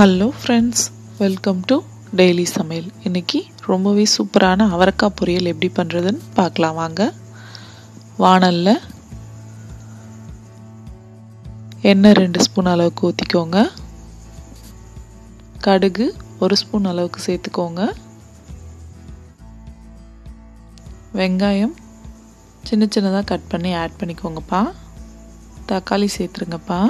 hello friends welcome to daily சமையல் இன்னைக்கு ரொம்பவே சூப்பரான அவரைக்காய் பொரியல் எப்படி பண்ணுறதுன்னு பார்க்கலாம் வாங்க வாணலில் எண்ணெய் ரெண்டு ஸ்பூன் அளவுக்கு ஊற்றிக்கோங்க கடுகு ஒரு ஸ்பூன் அளவுக்கு சேர்த்துக்கோங்க வெங்காயம் சின்ன சின்னதாக கட் பண்ணி ஆட் பண்ணிக்கோங்கப்பா தக்காளி சேர்த்துருங்கப்பா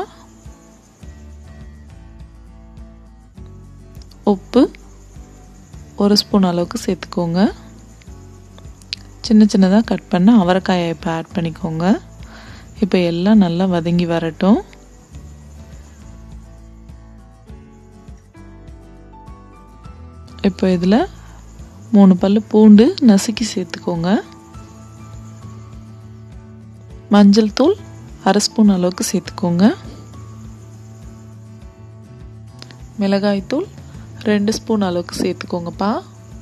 உப்பு ஒரு ஸ்பூன் அளவுக்கு சேர்த்துக்கோங்க சின்ன சின்னதாக கட் பண்ண அவரைக்காயை இப்போ ஆட் பண்ணிக்கோங்க இப்போ எல்லாம் நல்லா வதங்கி வரட்டும் இப்போ இதில் மூணு பல் பூண்டு நசுக்கி சேர்த்துக்கோங்க மஞ்சள் தூள் அரை ஸ்பூன் அளவுக்கு சேர்த்துக்கோங்க மிளகாய் தூள் ரெண்டு ஸ்பூன் அளவுக்கு சேர்த்துக்கோங்கப்பா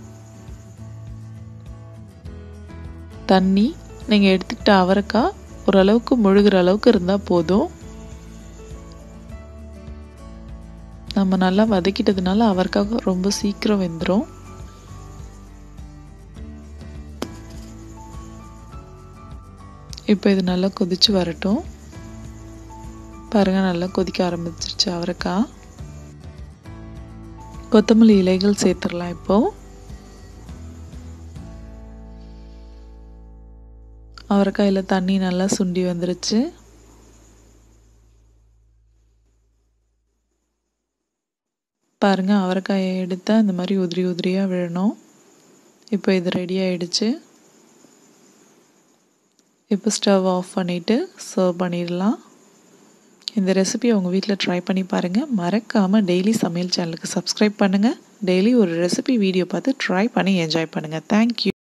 தண்ணி நீங்கள் எடுத்துக்கிட்ட அவரைக்காய் ஓரளவுக்கு முழுகிற அளவுக்கு இருந்தால் போதும் நம்ம நல்லா வதக்கிட்டதுனால அவரைக்காய் ரொம்ப சீக்கிரம் வெந்துடும் இப்போ இது நல்லா கொதிச்சு வரட்டும் பாருங்கள் நல்லா கொதிக்க ஆரம்பிச்சிருச்சு அவரைக்காய் கொத்தமல்லி இலைகள் சேர்த்துடலாம் இப்போ அவரைக்காயில் தண்ணி நல்லா சுண்டி வந்துருச்சு பாருங்க அவரைக்காயை எடுத்தால் இந்த மாதிரி உதிரி உதிரியாக விழணும் இப்போ இது ரெடி ஆயிடுச்சு இப்போ ஸ்டவ் ஆஃப் பண்ணிவிட்டு சர்வ் பண்ணிடலாம் இந்த ரெசிபி உங்கள் வீட்டில் ட்ரை பண்ணி பாருங்கள் மறக்காமல் டெய்லி சமையல் சேனலுக்கு சப்ஸ்கிரைப் பண்ணுங்கள் டெய்லி ஒரு ரெசிபி வீடியோ பார்த்து ட்ரை பண்ணி என்ஜாய் பண்ணுங்கள் தேங்க்யூ